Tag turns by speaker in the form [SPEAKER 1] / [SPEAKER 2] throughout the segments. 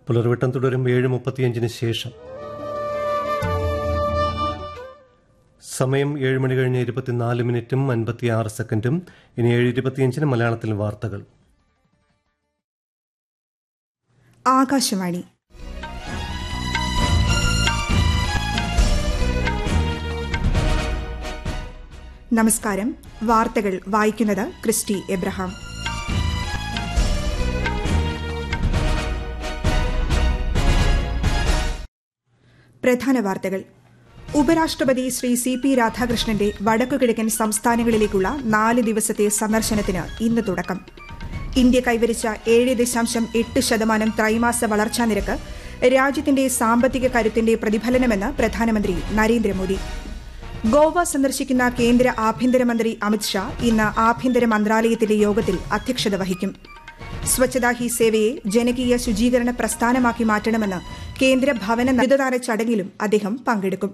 [SPEAKER 1] പുലർവെട്ടം തുടരും ഏഴ് മുപ്പത്തിയഞ്ചിന് ശേഷം സമയം ഏഴ് മണി കഴിഞ്ഞ് ഇരുപത്തിനാല് മിനിറ്റും അൻപത്തിയാറ് സെക്കൻഡും ഇനി ഏഴ് ഇരുപത്തിയഞ്ചിന് മലയാളത്തിൽ വാർത്തകൾ
[SPEAKER 2] ആകാശവാണി നമസ്കാരം വാർത്തകൾ വായിക്കുന്നത് ക്രിസ്റ്റി എബ്രഹാം പ്രധാന വാർത്തകൾ ഉപരാഷ്ട്രപതി ശ്രീ സി പി രാധാകൃഷ്ണന്റെ വടക്കുകിഴക്കൻ സംസ്ഥാനങ്ങളിലേക്കുള്ള നാല് ദിവസത്തെ സന്ദർശനത്തിന് ഇന്ന് തുടക്കം ഇന്ത്യ കൈവരിച്ച ഏഴ് ദശാംശം എട്ട് ശതമാനം ത്രൈമാസ വളർച്ചാ നിരക്ക് രാജ്യത്തിന്റെ സാമ്പത്തിക കരുത്തിന്റെ പ്രതിഫലനമെന്ന് പ്രധാനമന്ത്രി നരേന്ദ്രമോദി ഗോവ സന്ദർശിക്കുന്ന കേന്ദ്ര ആഭ്യന്തരമന്ത്രി അമിത്ഷാ ഇന്ന് ആഭ്യന്തര മന്ത്രാലയത്തിലെ യോഗത്തിൽ അധ്യക്ഷത വഹിക്കും സ്വച്ഛതാ ഹി സേവയെ ജനകീയ ശുചീകരണ പ്രസ്ഥാനമാക്കി മാറ്റണമെന്ന് കേന്ദ്ര ഭവന ബിരുദദാന ചടങ്ങിലും അദ്ദേഹം പങ്കെടുക്കും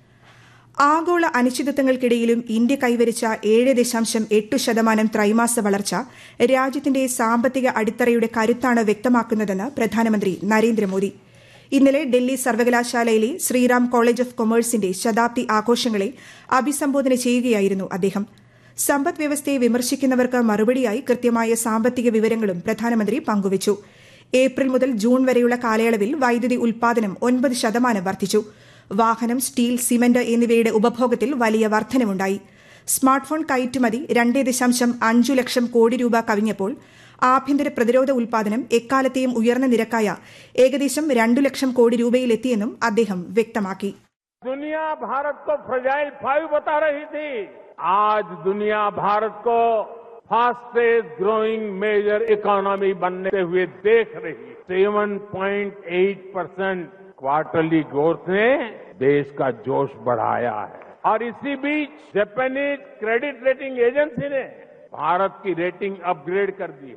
[SPEAKER 2] ആഗോള അനിശ്ചിതത്വങ്ങൾക്കിടയിലും ഇന്ത്യ കൈവരിച്ച ഏഴ് ദശാംശം എട്ട് ശതമാനം ത്രൈമാസ വളർച്ച രാജ്യത്തിന്റെ സാമ്പത്തിക അടിത്തറയുടെ കരുത്താണ് വ്യക്തമാക്കുന്നതെന്ന് പ്രധാനമന്ത്രി നരേന്ദ്രമോദി ഇന്നലെ ഡൽഹി സർവകലാശാലയിലെ ശ്രീറാം കോളേജ് ഓഫ് കൊമേഴ്സിന്റെ ശതാബ്ദി ആഘോഷങ്ങളെ അഭിസംബോധന ചെയ്യുകയായിരുന്നു അദ്ദേഹം സമ്പദ് വ്യവസ്ഥയെ വിമർശിക്കുന്നവർക്ക് മറുപടിയായി കൃത്യമായ സാമ്പത്തിക വിവരങ്ങളും പ്രധാനമന്ത്രി പങ്കുവച്ചു ഏപ്രിൽ മുതൽ ജൂൺ വരെയുള്ള കാലയളവിൽ വൈദ്യുതി ഉൽപാദനം ഒൻപത് ശതമാനം വർദ്ധിച്ചു വാഹനം സ്റ്റീൽ സിമന്റ് എന്നിവയുടെ ഉപഭോഗത്തിൽ വലിയ വർധനവുണ്ടായി സ്മാർട്ട് ഫോൺ കയറ്റുമതി രണ്ടേ ദശാംശം അഞ്ചു ലക്ഷം കോടി രൂപ കവിഞ്ഞപ്പോൾ ആഭ്യന്തര പ്രതിരോധ ഉൽപാദനം എക്കാലത്തെയും ഉയർന്ന നിരക്കായ ഏകദേശം രണ്ടു ലക്ഷം കോടി രൂപയിലെത്തിയെന്നും അദ്ദേഹം വ്യക്തമാക്കി
[SPEAKER 3] दुनिया भारत को फ्रजाइल फाइव बता रही थी आज दुनिया भारत को फास्टेस्ट ग्रोइंग मेजर इकोनॉमी बनते हुए देख रही seven point eight percent quarterly growth ने देश का जोश बढ़ाया है और इसी बीच जापानीज क्रेडिट रेटिंग एजेंसी ने भारत की रेटिंग अपग्रेड कर दी है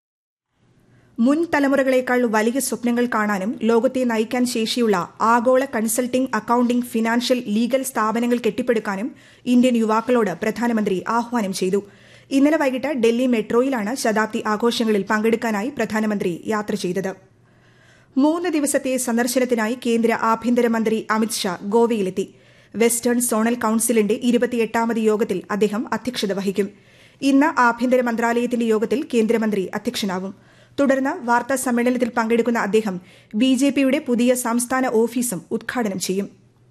[SPEAKER 2] മുൻ തലമുറകളേക്കാൾ വലിയ സ്വപ്നങ്ങൾ കാണാനും ലോകത്തെ നയിക്കാൻ ശേഷിയുള്ള ആഗോള കൺസൾട്ടിംഗ് അക്കൌണ്ടിംഗ് ഫിനാൻഷ്യൽ ലീഗൽ സ്ഥാപനങ്ങൾ കെട്ടിപ്പടുക്കാനും ഇന്ത്യൻ യുവാക്കളോട് പ്രധാനമന്ത്രി ആഹ്വാനം ചെയ്തു ഇന്നലെ വൈകിട്ട് ഡൽഹി മെട്രോയിലാണ് ശതാബ്ദി ആഘോഷങ്ങളിൽ പങ്കെടുക്കാനായി പ്രധാനമന്ത്രി യാത്ര ചെയ്തത് മൂന്ന് ദിവസത്തെ സന്ദർശനത്തിനായി കേന്ദ്ര ആഭ്യന്തരമന്ത്രി അമിത്ഷാ ഗോവയിലെത്തി വെസ്റ്റേൺ സോണൽ കൌൺസിലിന്റെ ഇരുപത്തിയെട്ടാമത് യോഗത്തിൽ അദ്ദേഹം അധ്യക്ഷത വഹിക്കും ഇന്ന് ആഭ്യന്തര മന്ത്രാലയത്തിന്റെ യോഗത്തിൽ കേന്ദ്രമന്ത്രി അധ്യക്ഷനാവും തുടർന്ന് വാർത്താ സമ്മേളനത്തിൽ പങ്കെടുക്കുന്ന അദ്ദേഹം ബിജെപിയുടെ പുതിയ സംസ്ഥാന ഓഫീസും ഉദ്ഘാടനം ചെയ്യും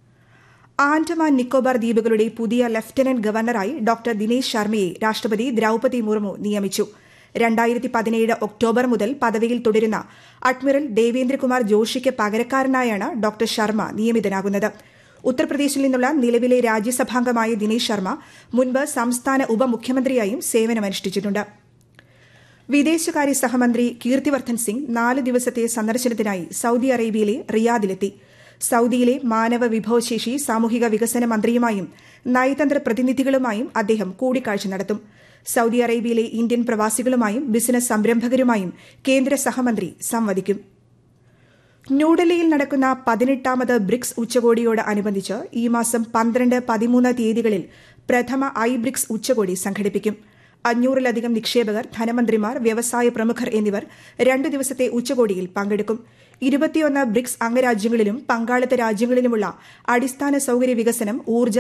[SPEAKER 2] ആൻഡമാൻ നിക്കോബാർ ദ്വീപുകളുടെ പുതിയ ലഫ്റ്റനന്റ് ഗവർണറായി ഡോക്ടർ ദിനേശ് ശർമ്മയെ രാഷ്ട്രപതി ദ്രൌപതി മുർമു നിയമിച്ചു രണ്ടായിരത്തി പതിനേഴ് ഒക്ടോബർ മുതൽ പദവിയിൽ തുടരുന്ന അഡ്മിറൽ ദേവേന്ദ്രകുമാർ ജോഷിക്ക് പകരക്കാരനായാണ് ഡോക്ടർ ശർമ്മ നിയമിതനാകുന്നത് ഉത്തർപ്രദേശിൽ നിന്നുള്ള നിലവിലെ രാജ്യസഭാംഗമായ ദിനേശ് ശർമ്മ മുൻപ് സംസ്ഥാന ഉപമുഖ്യമന്ത്രിയായും സേവനമനുഷ്ഠിച്ചിട്ടുണ്ട് വിദേശകാര്യ സഹമന്ത്രി കീർത്തിവർദ്ധൻ സിംഗ് നാല് ദിവസത്തെ സന്ദർശനത്തിനായി സൌദി അറേബ്യയിലെ റിയാദിലെത്തി സൌദിയിലെ മാനവ വിഭവശേഷി സാമൂഹിക വികസന മന്ത്രിയുമായും നയതന്ത്ര പ്രതിനിധികളുമായും അദ്ദേഹം കൂടിക്കാഴ്ച നടത്തും സൌദി അറേബ്യയിലെ ഇന്ത്യൻ പ്രവാസികളുമായും ബിസിനസ് സംരംഭകരുമായും കേന്ദ്ര സഹമന്ത്രി സംവദിക്കും ന്യൂഡൽഹിയിൽ നടക്കുന്ന പതിനെട്ടാമത് ബ്രിക്സ് ഉച്ചകോടിയോട് അനുബന്ധിച്ച് ഈ മാസം പന്ത്രണ്ട് പതിമൂന്ന് തീയതികളിൽ പ്രഥമ ഐ ബ്രിക്സ് ഉച്ചകോടി സംഘടിപ്പിക്കും അഞ്ഞൂറിലധികം നിക്ഷേപകർ ധനമന്ത്രിമാർ വ്യവസായ പ്രമുഖർ എന്നിവർ രണ്ടു ദിവസത്തെ ഉച്ചകോടിയിൽ പങ്കെടുക്കും ഇരുപത്തിയൊന്ന് ബ്രിക്സ് അംഗരാജ്യങ്ങളിലും പങ്കാളിത്ത രാജ്യങ്ങളിലുമുള്ള അടിസ്ഥാന സൌകര്യ വികസനം ഊർജ്ജ